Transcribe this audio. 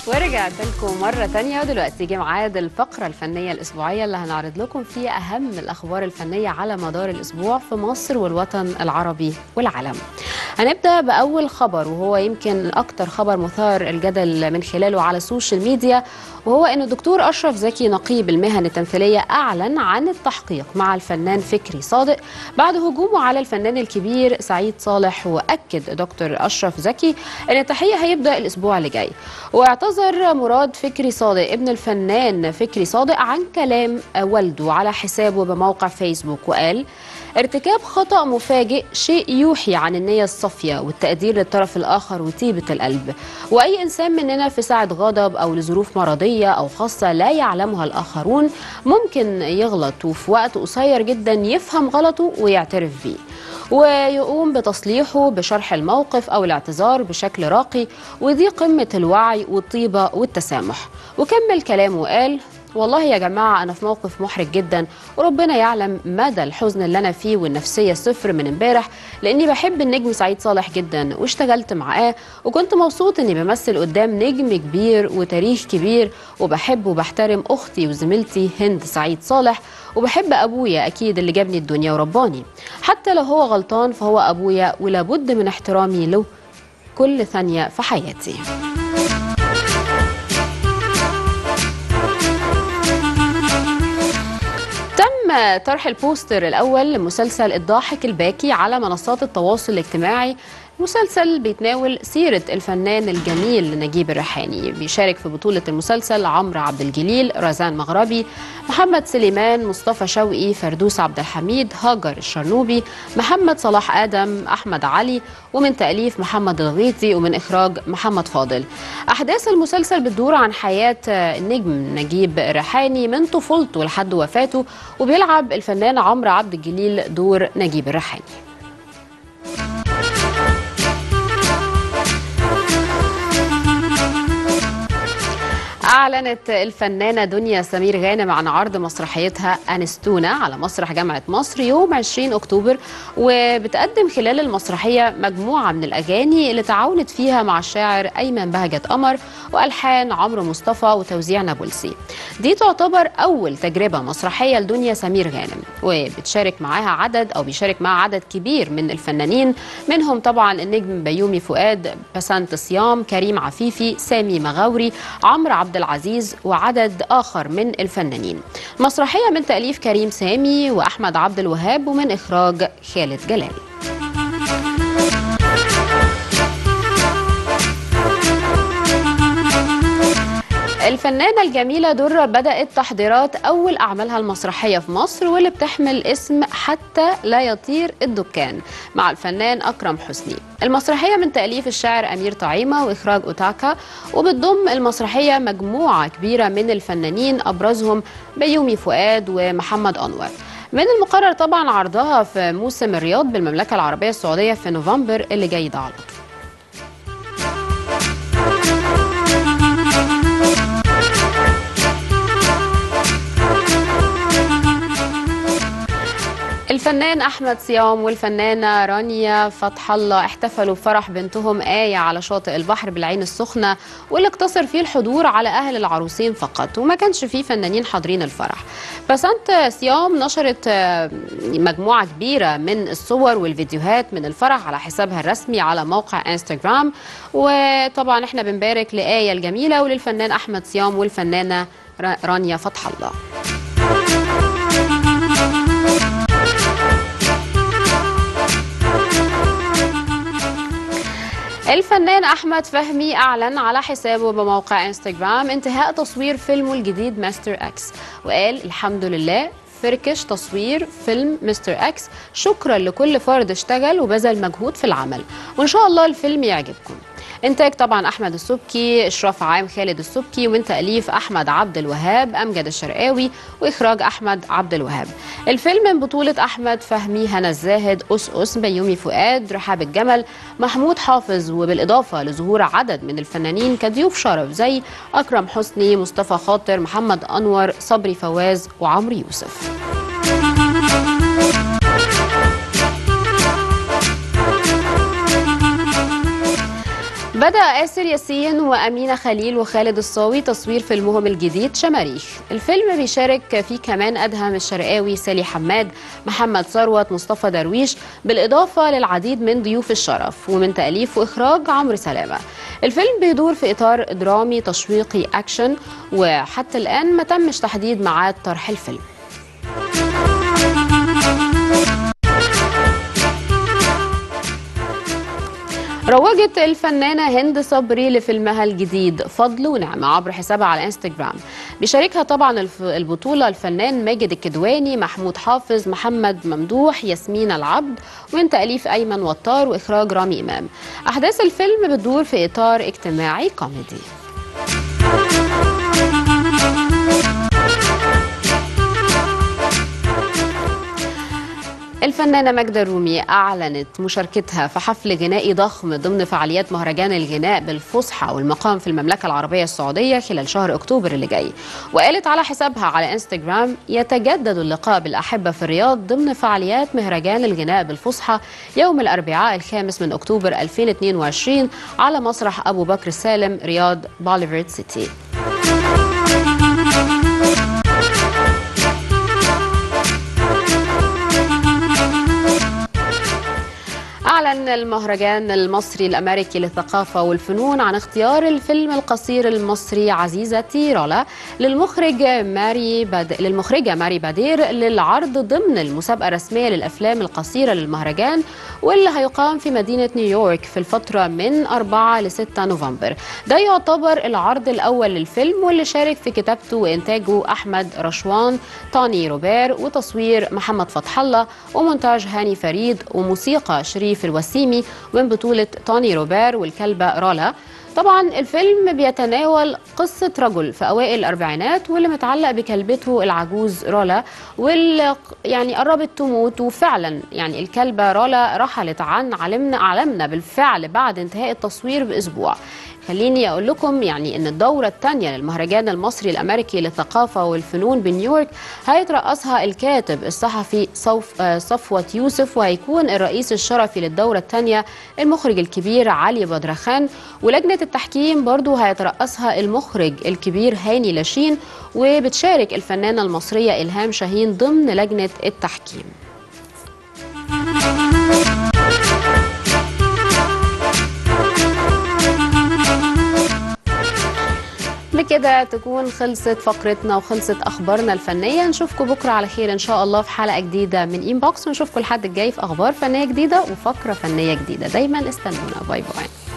ورجعت لكم مرة تانية ودلوقتي جه ميعاد الفقرة الفنية الأسبوعية اللي هنعرض لكم فيها أهم الأخبار الفنية على مدار الأسبوع في مصر والوطن العربي والعالم. هنبدأ بأول خبر وهو يمكن أكتر خبر مثار الجدل من خلاله على السوشيال ميديا وهو أن الدكتور أشرف زكي نقيب المهن التمثيلية أعلن عن التحقيق مع الفنان فكري صادق بعد هجومه على الفنان الكبير سعيد صالح وأكد دكتور أشرف زكي أن التحقيق هيبدأ الأسبوع اللي جاي واعتذر مراد فكري صادق ابن الفنان فكري صادق عن كلام والده على حسابه بموقع فيسبوك وقال ارتكاب خطأ مفاجئ شيء يوحي عن النية الصافية والتقدير للطرف الآخر وطيبة القلب وأي إنسان مننا في ساعة غضب أو لظروف مرضية أو خاصة لا يعلمها الآخرون ممكن يغلط وفي وقت قصير جدا يفهم غلطه ويعترف بيه ويقوم بتصليحه بشرح الموقف أو الاعتذار بشكل راقي ودي قمة الوعي والطيبة والتسامح وكمل كلامه وقال والله يا جماعة أنا في موقف محرج جدا وربنا يعلم مدى الحزن اللي أنا فيه والنفسية صفر من امبارح لأني بحب النجم سعيد صالح جدا واشتغلت معاه وكنت مبسوط إني بمثل قدام نجم كبير وتاريخ كبير وبحب وبحترم أختي وزميلتي هند سعيد صالح وبحب أبويا أكيد اللي جابني الدنيا ورباني حتى لو هو غلطان فهو أبويا ولابد من احترامي له كل ثانية في حياتي تم طرح البوستر الأول لمسلسل الضاحك الباكي على منصات التواصل الاجتماعي مسلسل بيتناول سيرة الفنان الجميل نجيب الريحاني بيشارك في بطولة المسلسل عمرو عبد الجليل رزان مغربي محمد سليمان مصطفى شوقي فردوس عبد الحميد هاجر الشرنوبي محمد صلاح آدم أحمد علي ومن تأليف محمد الغيطي ومن إخراج محمد فاضل أحداث المسلسل بتدور عن حياة النجم نجيب الريحاني من طفولته لحد وفاته وبيلعب الفنان عمرو عبد الجليل دور نجيب الريحاني أعلنت الفنانة دنيا سمير غانم عن عرض مسرحيتها أنستونا على مسرح جامعة مصر يوم 20 أكتوبر وبتقدم خلال المسرحية مجموعة من الأغاني اللي تعاونت فيها مع الشاعر أيمن بهجت قمر وألحان عمرو مصطفى وتوزيع نابلسي دي تعتبر أول تجربة مسرحية لدنيا سمير غانم وبتشارك معاها عدد أو بيشارك معاها عدد كبير من الفنانين منهم طبعا النجم بيومي فؤاد بسنت صيام كريم عفيفي سامي مغاوري عمرو عبد العزيز وعدد آخر من الفنانين مسرحية من تأليف كريم سامي وأحمد عبد الوهاب ومن إخراج خالد جلال الفنانة الجميلة درة بدأت تحضيرات أول أعمالها المسرحية في مصر واللي بتحمل اسم حتى لا يطير الدكان مع الفنان أكرم حسني المسرحية من تأليف الشاعر أمير طعيمة وإخراج أوتاكا وبتضم المسرحية مجموعة كبيرة من الفنانين أبرزهم بيومي فؤاد ومحمد أنور من المقرر طبعا عرضها في موسم الرياض بالمملكة العربية السعودية في نوفمبر اللي جاي ده على طول الفنان احمد صيام والفنانه رانيا فتح الله احتفلوا بفرح بنتهم ايه على شاطئ البحر بالعين السخنه واللي اقتصر فيه الحضور على اهل العروسين فقط وما كانش فيه فنانين حاضرين الفرح بسنت صيام نشرت مجموعه كبيره من الصور والفيديوهات من الفرح على حسابها الرسمي على موقع انستغرام وطبعا احنا بنبارك لايه الجميله وللفنان احمد صيام والفنانه رانيا فتح الله الفنان احمد فهمي اعلن على حسابه بموقع انستغرام انتهاء تصوير فيلمه الجديد ماستر اكس وقال الحمد لله فركش تصوير فيلم مستر اكس شكرا لكل فرد اشتغل وبذل مجهود في العمل وان شاء الله الفيلم يعجبكم انتاج طبعا احمد السبكي اشراف عام خالد السبكي ومن تاليف احمد عبد الوهاب امجد الشرقاوي واخراج احمد عبد الوهاب الفيلم من بطوله احمد فهمي هنا الزاهد اس اس بيومي فؤاد رحاب الجمل محمود حافظ وبالاضافه لظهور عدد من الفنانين كضيوف شرف زي اكرم حسني مصطفى خاطر محمد انور صبري فواز وعمرو يوسف بدأ آسر ياسين وأمينة خليل وخالد الصاوي تصوير فيلمهم الجديد شماريخ الفيلم بيشارك فيه كمان أدهم الشرقاوي سالي حماد محمد ثروت مصطفى درويش بالإضافة للعديد من ضيوف الشرف ومن تأليف وإخراج عمرو سلامة الفيلم بيدور في إطار درامي تشويقي أكشن وحتى الآن ما تمش تحديد ميعاد طرح الفيلم روجت الفنانة هند صبري لفيلمها الجديد فضل ونعمة عبر حسابها على انستجرام بيشاركها طبعا الف- البطولة الفنان ماجد الكدواني محمود حافظ محمد ممدوح ياسمين العبد ومن تأليف أيمن وطار وإخراج رامي إمام أحداث الفيلم بتدور في إطار اجتماعي كوميدي الفنانة ماجدة الرومي أعلنت مشاركتها في حفل غنائي ضخم ضمن فعاليات مهرجان الغناء بالفصحى والمقام في المملكة العربية السعودية خلال شهر أكتوبر اللي جاي وقالت على حسابها على انستجرام يتجدد اللقاء بالأحبة في الرياض ضمن فعاليات مهرجان الغناء بالفصحى يوم الأربعاء الخامس من أكتوبر 2022 على مسرح أبو بكر السالم رياض بوليفارد سيتي أعلن المهرجان المصري الأمريكي للثقافة والفنون عن اختيار الفيلم القصير المصري عزيزتي رولا للمخرج ماري باد... للمخرجة ماري بادير للعرض ضمن المسابقة الرسمية للأفلام القصيرة للمهرجان واللي هيقام في مدينة نيويورك في الفترة من 4 ل 6 نوفمبر ده يعتبر العرض الأول للفيلم واللي شارك في كتابته وإنتاجه أحمد رشوان تاني روبير وتصوير محمد فتح الله ومونتاج هاني فريد وموسيقى شريف الوسيمي من بطولة توني روبير والكلبة رولا طبعا الفيلم بيتناول قصة رجل في أوائل الأربعينات واللي متعلق بكلبته العجوز رولا واللي يعني قربت تموت وفعلا يعني الكلبة رولا رحلت عن علمنا عالمنا بالفعل بعد انتهاء التصوير بأسبوع خليني أقول لكم يعني أن الدورة الثانية للمهرجان المصري الأمريكي للثقافة والفنون بنيويورك هيترأسها الكاتب الصحفي صوف آه، صفوة يوسف وهيكون الرئيس الشرفي للدورة الثانية المخرج الكبير علي بدرخان ولجنة التحكيم برضو هيترأسها المخرج الكبير هاني لاشين وبتشارك الفنانة المصرية إلهام شاهين ضمن لجنة التحكيم بكده تكون خلصت فقرتنا وخلصت اخبارنا الفنيه نشوفكم بكره على خير ان شاء الله في حلقه جديده من انبوكس ونشوفكم الحد الجاي في اخبار فنيه جديده وفقره فنيه جديده دايما استنونا باي باي